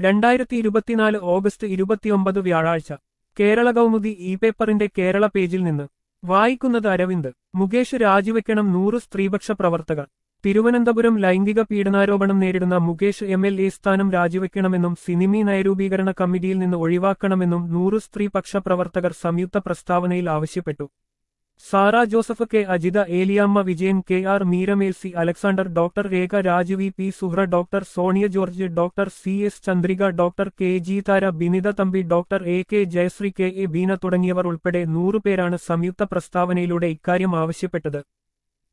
രണ്ടായിരത്തി ഇരുപത്തിനാല് ഓഗസ്റ്റ് ഇരുപത്തിയൊമ്പത് വ്യാഴാഴ്ച കേരള കൗമുദി ഇ പേപ്പറിന്റെ കേരള പേജിൽ നിന്ന് വായിക്കുന്നത് അരവിന്ദ് മുകേഷ് രാജിവെക്കണം നൂറ് സ്ത്രീപക്ഷ പ്രവർത്തകർ തിരുവനന്തപുരം ലൈംഗിക പീഡനാരോപണം നേരിടുന്ന മുകേഷ് എം എൽ എ സ്ഥാനം രാജിവെക്കണമെന്നും സിനിമി നയരൂപീകരണ കമ്മിറ്റിയിൽ നിന്ന് ഒഴിവാക്കണമെന്നും നൂറ് സ്ത്രീപക്ഷ പ്രവർത്തകർ സംയുക്ത പ്രസ്താവനയിൽ ആവശ്യപ്പെട്ടു Sara Joseph K Ajitha Aleyamma Vijayan K R Meeramelsi Alexander doctor Rekha രാജുവി P Suhra doctor Sonia George doctor C S Chandrika doctor K G Thara Binitha Thampi doctor A K Jayashree K A Beena തുടങ്ങിയവർ ഉൾപ്പെടെ നൂറുപേരാണ് സംയുക്ത പ്രസ്താവനയിലൂടെ ഇക്കാര്യം ആവശ്യപ്പെട്ടത്